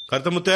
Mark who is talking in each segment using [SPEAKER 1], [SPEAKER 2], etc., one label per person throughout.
[SPEAKER 1] கருத்தமுத்த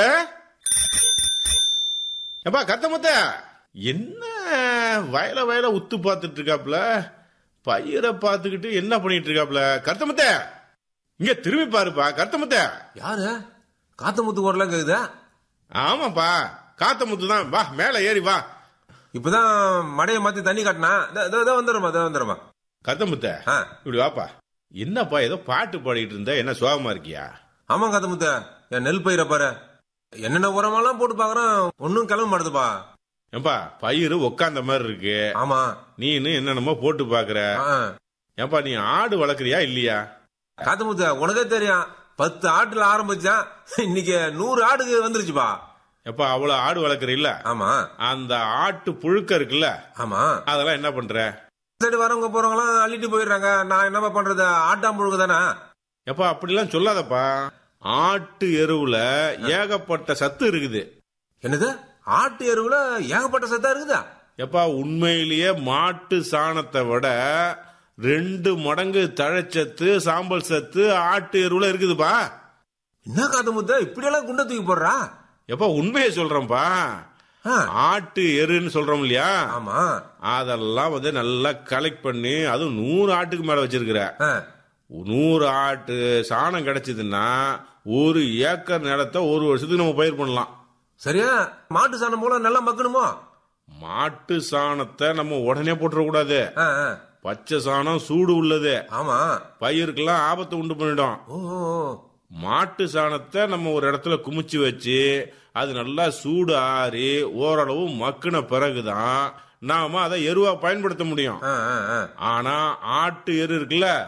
[SPEAKER 1] ஏப்பா கருத்தமுத்த என்ன வயல வயல உத்து பார்த்துட்டு இருக்காப்ல பயிரை பார்த்துக்கிட்டு என்ன பண்ணிட்டு இருக்காப்ல கருத்தமுத்த இங்க திரும்பி பாருப்பா கருத்தமுத்த
[SPEAKER 2] யாரு காத்தமுத்து குரலாம் கேக்குதா
[SPEAKER 1] ஆமாப்பா காத்தமுத்து தான் வா மேல ஏறி வா
[SPEAKER 2] இப்பதான் மடைய மாத்தி தண்ணி காட்டினா வந்துடுமா வந்துடுமா
[SPEAKER 1] கருத்தமுத்த
[SPEAKER 2] ஆ
[SPEAKER 1] இப்படி வாப்பா என்னப்பா ஏதோ பாட்டு பாடிட்டு இருந்த என்ன சோகமா இருக்கியா
[SPEAKER 2] ஆமா காத்தமுத்த என் நெல் பயிரை பாரு என்னென்ன உரமெல்லாம் போட்டு பாக்குறேன் ஒன்னும் கிளம்ப மாட்டுதுப்பா
[SPEAKER 1] ஏப்பா பயிர் உக்காந்த மாதிரி இருக்கு
[SPEAKER 2] ஆமா
[SPEAKER 1] நீனு என்னென்னமோ போட்டு பாக்குற
[SPEAKER 2] ஆ.
[SPEAKER 1] ஏப்பா நீ ஆடு வளர்க்குறியா இல்லையா
[SPEAKER 2] காத்தமுத்த உனக்கே தெரியும் பத்து ஆட்டுல ஆரம்பிச்சான் இன்னைக்கு நூறு ஆடுக்கு வந்துருச்சுப்பா
[SPEAKER 1] எப்பா அவ்வளவு ஆடு வளர்க்குற இல்ல
[SPEAKER 2] ஆமா
[SPEAKER 1] அந்த ஆட்டு புழுக்க இருக்குல்ல
[SPEAKER 2] ஆமா
[SPEAKER 1] அதெல்லாம் என்ன பண்ற
[SPEAKER 2] சரி வரவங்க போறவங்களாம் அள்ளிட்டு போயிடுறாங்க நான் என்னப்பா பண்றது ஆட்டாம்புழுக்கு தானே
[SPEAKER 1] எப்பா அப்படிலாம் சொல்லாதப்பா ஆட்டு எருவுல ஏகப்பட்ட சத்து இருக்குது
[SPEAKER 2] என்னது ஆட்டு எருவுல ஏகப்பட்ட சத்தா இருக்குதா
[SPEAKER 1] எப்பா உண்மையிலேயே மாட்டு சாணத்தை விட ரெண்டு மடங்கு தழைச்சத்து சாம்பல் சத்து ஆட்டு எருவுல இருக்குதுப்பா
[SPEAKER 2] என்ன காத்தமுத்த இப்படியெல்லாம் குண்டை தூக்கி போடுறா
[SPEAKER 1] எப்பா உண்மையை சொல்றேன்ப்பா
[SPEAKER 2] ஆ,
[SPEAKER 1] ஆட்டு எருன்னு சொல்றோம் இல்லையா
[SPEAKER 2] ஆமா
[SPEAKER 1] அதெல்லாம் வந்து நல்லா கலெக்ட் பண்ணி அதுவும் நூறு ஆட்டுக்கு மேல வச்சிருக்கிற
[SPEAKER 2] ஆ,
[SPEAKER 1] நூறு ஆட்டு சாணம் கிடைச்சதுன்னா ஒரு ஏக்கர் நிலத்தை ஒரு வருஷத்துக்கு நம்ம பயிர் பண்ணலாம்
[SPEAKER 2] சரியா மாட்டு சாணம் போல நல்லா மக்கணுமோ
[SPEAKER 1] மாட்டு சாணத்தை நம்ம உடனே போட்டுறக்கூடாது
[SPEAKER 2] ஆ, ஆ,
[SPEAKER 1] பச்சை சாணம் சூடு உள்ளது
[SPEAKER 2] ஆமா
[SPEAKER 1] பயிருக்கெல்லாம் ஆபத்தை உண்டு பண்ணிடும்
[SPEAKER 2] ஓ ஓ, ஓ.
[SPEAKER 1] மாட்டு சாணத்தை நம்ம ஒரு இடத்துல குமிச்சு வச்சு அது நல்லா சூடு ஆறி ஓரளவு மக்குன பிறகுதான் நாம அதை எருவா பயன்படுத்த முடியும்
[SPEAKER 2] ஆ, ஆ, ஆ.
[SPEAKER 1] ஆனா ஆட்டு எரு இருக்குல்ல